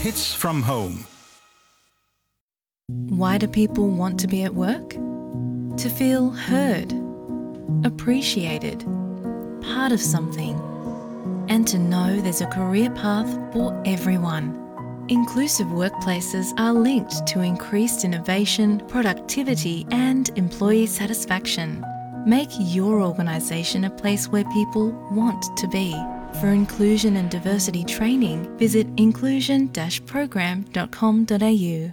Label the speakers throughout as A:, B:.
A: hits from home.
B: Why do people want to be at work? To feel heard, appreciated, part of something, and to know there's a career path for everyone. Inclusive workplaces are linked to increased innovation, productivity, and employee satisfaction. Make your organisation a place where people want to be. For inclusion and diversity training, visit inclusion program.com.au.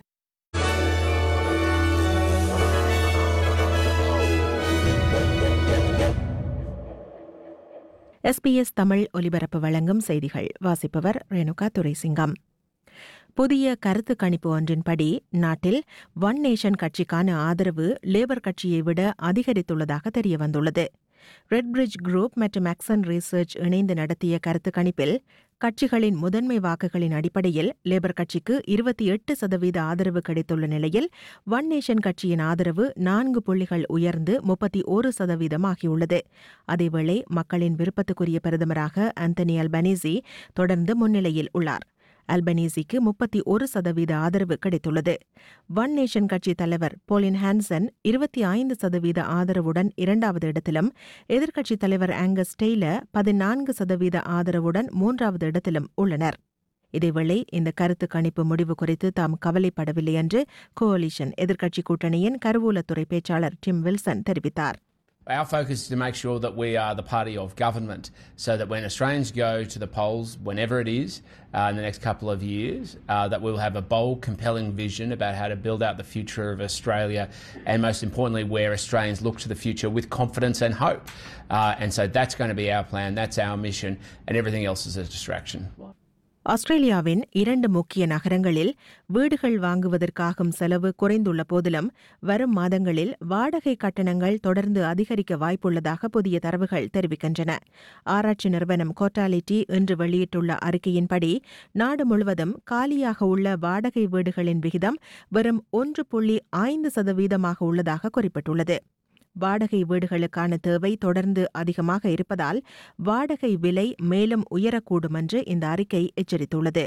C: SBS Tamil ஒலிபரப்பு வழங்கும் செய்திகள் வாசிப்பவர் ரேணுகா துரைசிங்கம் புதிய கருத்து கணிப்பு ஒன்றின்படி நாட்டில் one nation கட்சிக்கான ஆதரவு labour கட்சியை விட அதிகரித்துள்ளதாக தெரியவந்துள்ளது ரெட்பிரிட்ஜ் குரூப் மற்றும் அக்சன் ரிசர்ச் இணைந்து நடத்திய கருத்து கணிப்பில் கட்சிகளின் முதன்மை வாக்குகளின் அடிப்படையில் லேபர் கட்சிக்கு இருபத்தி எட்டு சதவீத ஆதரவு கிடைத்துள்ள நிலையில் ஒன் நேஷன் கட்சியின் ஆதரவு நான்கு புள்ளிகள் உயர்ந்து முப்பத்தி ஒரு சதவீதமாகியுள்ளது அதேவேளை மக்களின் விருப்பத்துக்குரிய பிரதமராக அந்தனி அல்பனீசி தொடர்ந்து முன்னிலையில் உள்ளார் அல்பனீசிக்கு முப்பத்தி ஒரு சதவீத ஆதரவு கிடைத்துள்ளது ஒன் நேஷன் கட்சி தலைவர் போலின் ஹான்சன் இருபத்தி ஐந்து சதவீத ஆதரவுடன் இரண்டாவது இடத்திலும் எதிர்க்கட்சித் தலைவர் ஆங்கஸ் டெய்லர் பதினான்கு சதவீத ஆதரவுடன் மூன்றாவது இடத்திலும் உள்ளனர் இதேவேளை இந்த கருத்து கணிப்பு முடிவு குறித்து தாம் கவலைப்படவில்லை என்று கோலிஷன் எதிர்க்கட்சி கூட்டணியின் கருவூலத்துறை பேச்சாளர் டிம் வில்சன் தெரிவித்தார்
D: Our focus is to make sure that we are the party of government so that when Australians go to the polls, whenever it is, uh, in the next couple of years, uh, that we'll have a bold, compelling vision about how to build out the future of Australia and most importantly, where Australians look to the future with confidence and hope. Uh, and so that's going to be our plan, that's our mission, and everything else is a distraction.
C: ஆஸ்திரேலியாவின் இரண்டு முக்கிய நகரங்களில் வீடுகள் வாங்குவதற்காகும் செலவு குறைந்துள்ள போதிலும் வரும் மாதங்களில் வாடகை கட்டணங்கள் தொடர்ந்து அதிகரிக்க வாய்ப்புள்ளதாக புதிய தரவுகள் தெரிவிக்கின்றன ஆராய்ச்சி நிறுவனம் கோட்டாலிட்டி இன்று வெளியிட்டுள்ள அறிக்கையின்படி நாடு முழுவதும் காலியாக உள்ள வாடகை வீடுகளின் விகிதம் வெறும் ஒன்று புள்ளி ஐந்து சதவீதமாக உள்ளதாக குறிப்பிட்டுள்ளது வாடகை வீடுகளுக்கான தேவை தொடர்ந்து அதிகமாக இருப்பதால் வாடகை விலை மேலும் உயரக்கூடும் என்று இந்த அறிக்கை எச்சரித்துள்ளது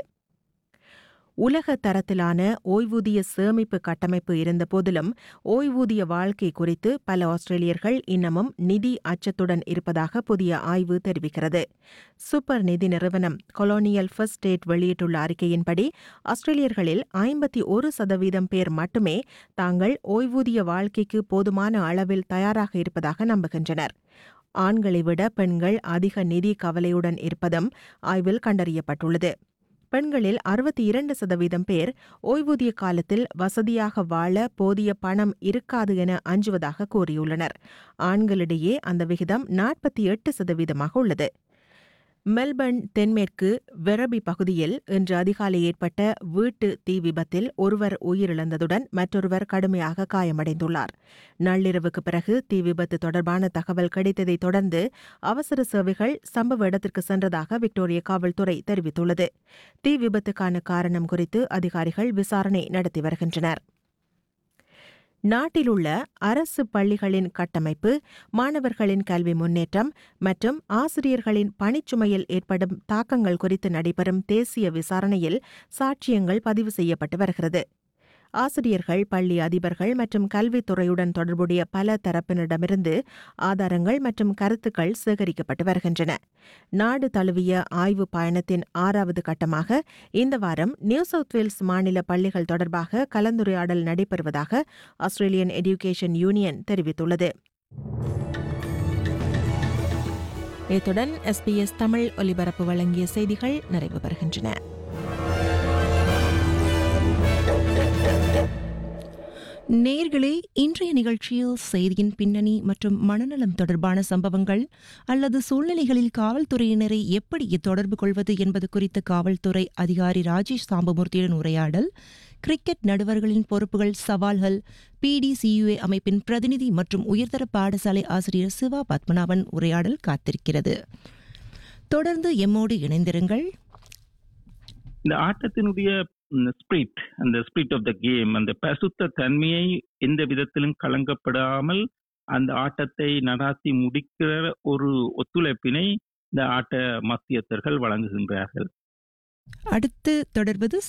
C: உலக தரத்திலான ஓய்வூதிய சேமிப்பு கட்டமைப்பு இருந்தபோதிலும் ஓய்வூதிய வாழ்க்கை குறித்து பல ஆஸ்திரேலியர்கள் இன்னமும் நிதி அச்சத்துடன் இருப்பதாக புதிய ஆய்வு தெரிவிக்கிறது சூப்பர் நிதி நிறுவனம் கொலோனியல் ஃபர்ஸ்ட் ஸ்டேட் வெளியிட்டுள்ள அறிக்கையின்படி ஆஸ்திரேலியர்களில் ஐம்பத்தி ஒரு சதவீதம் பேர் மட்டுமே தாங்கள் ஓய்வூதிய வாழ்க்கைக்கு போதுமான அளவில் தயாராக இருப்பதாக நம்புகின்றனர் ஆண்களை விட பெண்கள் அதிக நிதி கவலையுடன் இருப்பதும் ஆய்வில் கண்டறியப்பட்டுள்ளது பெண்களில் அறுபத்தி இரண்டு சதவீதம் பேர் ஓய்வூதிய காலத்தில் வசதியாக வாழ போதிய பணம் இருக்காது என அஞ்சுவதாக கூறியுள்ளனர் ஆண்களிடையே அந்த விகிதம் நாற்பத்தி எட்டு சதவீதமாக உள்ளது மெல்பர்ன் தென்மேற்கு வெரபி பகுதியில் இன்று அதிகாலை ஏற்பட்ட வீட்டு தீ விபத்தில் ஒருவர் உயிரிழந்ததுடன் மற்றொருவர் கடுமையாக காயமடைந்துள்ளார் நள்ளிரவுக்கு பிறகு தீ விபத்து தொடர்பான தகவல் கிடைத்ததைத் தொடர்ந்து அவசர சேவைகள் சம்பவ இடத்திற்கு சென்றதாக விக்டோரிய காவல்துறை தெரிவித்துள்ளது தீ விபத்துக்கான காரணம் குறித்து அதிகாரிகள் விசாரணை நடத்தி வருகின்றனர் நாட்டிலுள்ள அரசு பள்ளிகளின் கட்டமைப்பு மாணவர்களின் கல்வி முன்னேற்றம் மற்றும் ஆசிரியர்களின் பணிச்சுமையில் ஏற்படும் தாக்கங்கள் குறித்து நடைபெறும் தேசிய விசாரணையில் சாட்சியங்கள் பதிவு செய்யப்பட்டு வருகிறது ஆசிரியர்கள் பள்ளி அதிபர்கள் மற்றும் கல்வித்துறையுடன் தொடர்புடைய பல தரப்பினரிடமிருந்து ஆதாரங்கள் மற்றும் கருத்துக்கள் சேகரிக்கப்பட்டு வருகின்றன நாடு தழுவிய ஆய்வு பயணத்தின் ஆறாவது கட்டமாக இந்த வாரம் நியூ சவுத் வேல்ஸ் மாநில பள்ளிகள் தொடர்பாக கலந்துரையாடல் நடைபெறுவதாக ஆஸ்திரேலியன் எஜுகேஷன் யூனியன் தெரிவித்துள்ளது இத்துடன் எஸ்பிஎஸ் தமிழ் ஒலிபரப்பு வழங்கிய செய்திகள் நிறைவு பெறுகின்றன
E: நேர்களே இன்றைய நிகழ்ச்சியில் செய்தியின் பின்னணி மற்றும் மனநலம் தொடர்பான சம்பவங்கள் அல்லது சூழ்நிலைகளில் காவல்துறையினரை எப்படி தொடர்பு கொள்வது என்பது குறித்த காவல்துறை அதிகாரி ராஜேஷ் சாம்பமூர்த்தியுடன் உரையாடல் கிரிக்கெட் நடுவர்களின் பொறுப்புகள் சவால்கள் பிடிசியுஏ அமைப்பின் பிரதிநிதி மற்றும் உயர்தர பாடசாலை ஆசிரியர் சிவா பத்மநாபன் உரையாடல் காத்திருக்கிறது தொடர்ந்து எம்மோடு இணைந்திருங்கள்
F: இந்த ஆட்டத்தினுடைய ஸ்பிரிட் அந்த ஸ்பிரிட் ஆஃப் த கேம் அந்த பசுத்த தன்மையை எந்த விதத்திலும் கலங்கப்படாமல் அந்த ஆட்டத்தை நடாத்தி முடிக்கிற ஒரு ஒத்துழைப்பினை இந்த ஆட்ட மத்தியஸ்தர்கள் வழங்குகின்றார்கள்
E: அடுத்து தொடர்வது